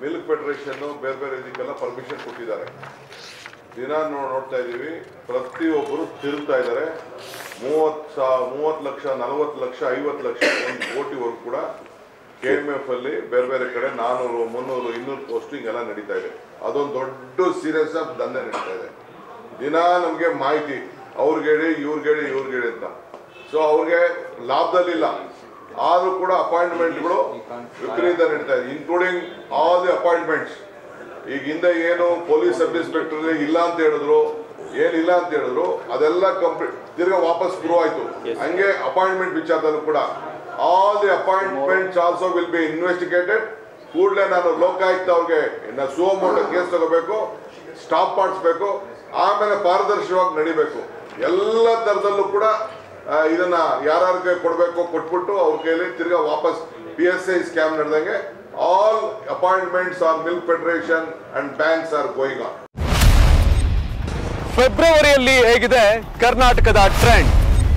milk federation ಬೇರೆ ಬೇರೆ ಇದಕ್ಕೆಲ್ಲ ಪರ್ಮಿಷನ್ ಕೊಟ್ಟಿದ್ದಾರೆ ದಿನ ನೋ- ನೋಡ್ತಾ ಇದ್ದೀವಿ ಪ್ರತಿಯೊಬ್ಬರು ತಿರುಗ್ತಾ ಇದ್ದಾರೆ ಮೂವತ್ತು ಸಾ ಮೂವತ್ತು ಲಕ್ಷ ನಲವತ್ತು ಲಕ್ಷ ಐವತ್ತು ಲಕ್ಷ ಒಂದು ಕೋಟಿವರೆಗೂ ಕೂಡ ಕೆ ಎಮ್ ಎಫ್ ಅಲ್ಲಿ ಬೇರೆ ಬೇರೆ ಕಡೆ ನಾನೂರು ಮುನ್ನೂರು ಇನ್ನೂರು ಪೋಸ್ಟಿಂಗ್ ಎಲ್ಲ ನಡೀತಾ ಇದೆ ಅದೊಂದು ದೊಡ್ಡ ಸೀರಿಯಸ್ ಆಫ್ ದಂಧೆ ನಡೀತಾ ಇದೆ ದಿನ ನಮಗೆ ಮಾಹಿತಿ ಅವ್ರಿಗೆ ಹೇಳಿ ಇವ್ರಿಗೆ ಹೇಳಿ ಇವ್ರಿಗೆ ಹೇಳಿ ಅಂತ ಸೊ ಅವ್ರಿಗೆ ಲಾಭದಲ್ಲಿಲ್ಲ ಆದ್ರೂ ಕೂಡ ಅಪಾಯಿಂಟ್ಮೆಂಟ್ಗಳು ವಿಪರೀತ ನಡೀತಾ ಇದೆ ಇನ್ಕ್ಲೂಡಿಂಗ್ ಆಲ್ ದಿ ಅಪಾಯಿಂಟ್ಮೆಂಟ್ಸ್ ಈಗ ಹಿಂದೆ ಏನು ಪೊಲೀಸ್ ಸಬ್ ಇನ್ಸ್ಪೆಕ್ಟರ್ ಇಲ್ಲ ಅಂತ ಹೇಳಿದ್ರು ಏನಿಲ್ಲ ಅಂತ ಹೇಳಿದ್ರು ಅದೆಲ್ಲ ಕಂಪ್ಲೀಟ್ ತಿರ್ಗಾ ವಾಪಸ್ ಶುರು ಆಯ್ತು ಹಂಗೆ ಅಪಾಯಿಂಟ್ಮೆಂಟ್ ವಿಚಾರದಲ್ಲೂ ಕೂಡ all the appointments also will be investigated ಕೂಡಲೇ ನಾನು ಲೋಕಾಯುಕ್ತ ಅವ್ರಿಗೆ ಸುವಮೋಟ ಕೇಸ್ ತಗೋಬೇಕು ಸ್ಟಾಪ್ ಮಾಡಿಸ್ಬೇಕು ಆಮೇಲೆ ಪಾರದರ್ಶಕವಾಗಿ ನಡಿಬೇಕು ಎಲ್ಲ ತರದಲ್ಲೂ ಕೂಡ ಆ, ಇದನ್ನ ಯಾರ್ಯಾರಿಗೆ ಕೊಡಬೇಕು ಕೊಟ್ಬಿಟ್ಟು ಅವ್ರ ಕೈಲಿ ತಿರ್ಗಾ ವಾಪಸ್ ಪಿ ಎಸ್ ಐ ಸ್ಕ್ಯಾಮ್ ನಡೆದಂಗೆ all appointments on milk federation and banks are going on ಫೆಬ್ರವರಿಯಲ್ಲಿ ಹೇಗಿದೆ ಕರ್ನಾಟಕದ ಟ್ರೆಂಡ್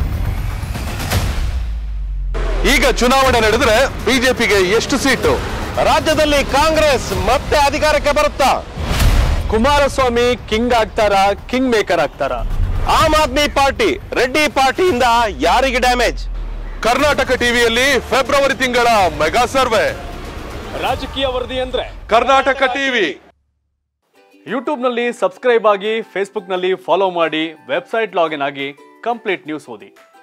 ಈಗ ಚುನಾವಣೆ ನಡೆದ್ರೆ ಬಿಜೆಪಿಗೆ ಎಷ್ಟು ಸೀಟು ರಾಜ್ಯದಲ್ಲಿ ಕಾಂಗ್ರೆಸ್ ಮತ್ತೆ ಅಧಿಕಾರಕ್ಕೆ ಬರುತ್ತಾ ಕುಮಾರಸ್ವಾಮಿ ಕಿಂಗ್ ಆಗ್ತಾರ ಕಿಂಗ್ ಮೇಕರ್ ಆಗ್ತಾರ ಆಮ್ ಆದ್ಮಿ ಪಾರ್ಟಿ ರೆಡ್ಡಿ ಪಾರ್ಟಿಯಿಂದ ಯಾರಿಗೆ ಡ್ಯಾಮೇಜ್ ಕರ್ನಾಟಕ ಟಿವಿಯಲ್ಲಿ ಫೆಬ್ರವರಿ ತಿಂಗಳ ಮೆಗಾ ಸರ್ವೆ ರಾಜಕೀಯ ವರದಿ ಅಂದ್ರೆ ಕರ್ನಾಟಕ ಟಿವಿ ಯೂಟ್ಯೂಬ್ನಲ್ಲಿ ಸಬ್ಸ್ಕ್ರೈಬ್ ಆಗಿ ಫೇಸ್ಬುಕ್ನಲ್ಲಿ ಫಾಲೋ ಮಾಡಿ ವೆಬ್ಸೈಟ್ ಲಾಗಿನ್ ಆಗಿ ಕಂಪ್ಲೀಟ್ ನ್ಯೂಸ್ ಓದಿ